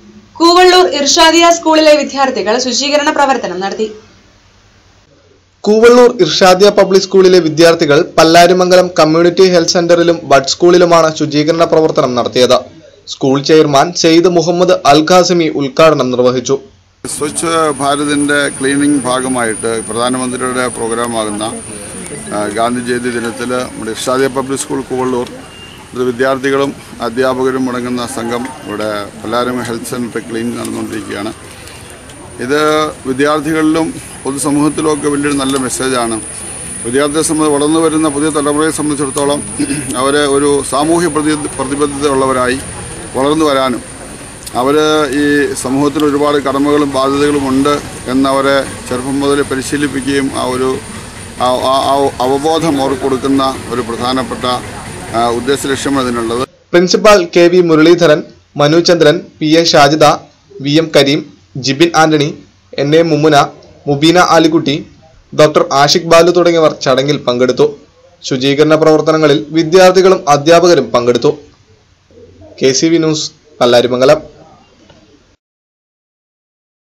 കൂവള്ളൂർ ഇർഷാദിയ സ്കൂളിലെ വിദ്യാർത്ഥികൾ ശുചീകരണ പ്രവർത്തനം നടത്തി കൂവള്ളൂർ ഇർഷാദിയ പബ്ലിക് സ്കൂളിലെ വിദ്യാർത്ഥികൾ പല്ലാരിമംഗലം കമ്മ്യൂണിറ്റി ഹെൽത്ത് സെന്ററിലും ബഡ് സ്കൂളിലുമാണ് ശുചീകരണ പ്രവർത്തനം നടത്തിയത് സ്കൂൾ ചെയർമാൻ സെയ്ദ് മുഹമ്മദ് അൽ ഖാസിമി ഉദ്ഘാടനം നിർവഹിച്ചു സ്വച്ഛ് ഭാരതിൻ്റെ ക്ലീനിങ് ഭാഗമായിട്ട് പ്രധാനമന്ത്രിയുടെ പ്രോഗ്രാമാകുന്ന ആ, ഗാന്ധി ജയന്തി ദിനത്തിൽ നമ്മുടെ ഇർഷാദിയ പബ്ലിക് സ്കൂൾ കൂവള്ളൂർ ഇത് വിദ്യാർത്ഥികളും അധ്യാപകരും അടങ്ങുന്ന സംഘം ഇവിടെ പല്ലാരം ഹെൽത്ത് സെൻറ്റർ ക്ലീൻ നടന്നുകൊണ്ടിരിക്കുകയാണ് ഇത് വിദ്യാർത്ഥികളിലും പൊതുസമൂഹത്തിലും ഒക്കെ വലിയൊരു നല്ല മെസ്സേജാണ് വിദ്യാർത്ഥിയെ സംബന്ധിച്ച് വളർന്നു വരുന്ന പുതിയ തലമുറയെ സംബന്ധിച്ചിടത്തോളം അവരെ ഒരു സാമൂഹ്യ പ്രതി പ്രതിബദ്ധത ഉള്ളവരായി വളർന്നു വരാനും അവർ ഈ സമൂഹത്തിൽ ഒരുപാട് കടമകളും ബാധ്യതകളും ഉണ്ട് എന്നവരെ ചെറുപ്പം മുതൽ പരിശീലിപ്പിക്കുകയും ആ ഒരു ആ- ആ- ആ അവബോധം അവർക്ക് കൊടുക്കുന്ന ഒരു പ്രധാനപ്പെട്ട ആ, ഉദ്ദേശ ലക്ഷ്യമാണ് ഇതിനുള്ളത് principal K V Muraleedharan Manuchandran P A Shajida V M Kareem Jibin Antony N A മുമുന മുബീന ആലിക്കുട്ടി ഡോക്ടർ ആഷിഖ് ബാലു തുടങ്ങിയവർ ചടങ്ങിൽ പങ്കെടുത്തു ശുചീകരണ പ്രവർത്തനങ്ങളിൽ വിദ്യാർത്ഥികളും അധ്യാപകരും പങ്കെടുത്തു K C V news Pallarimangalam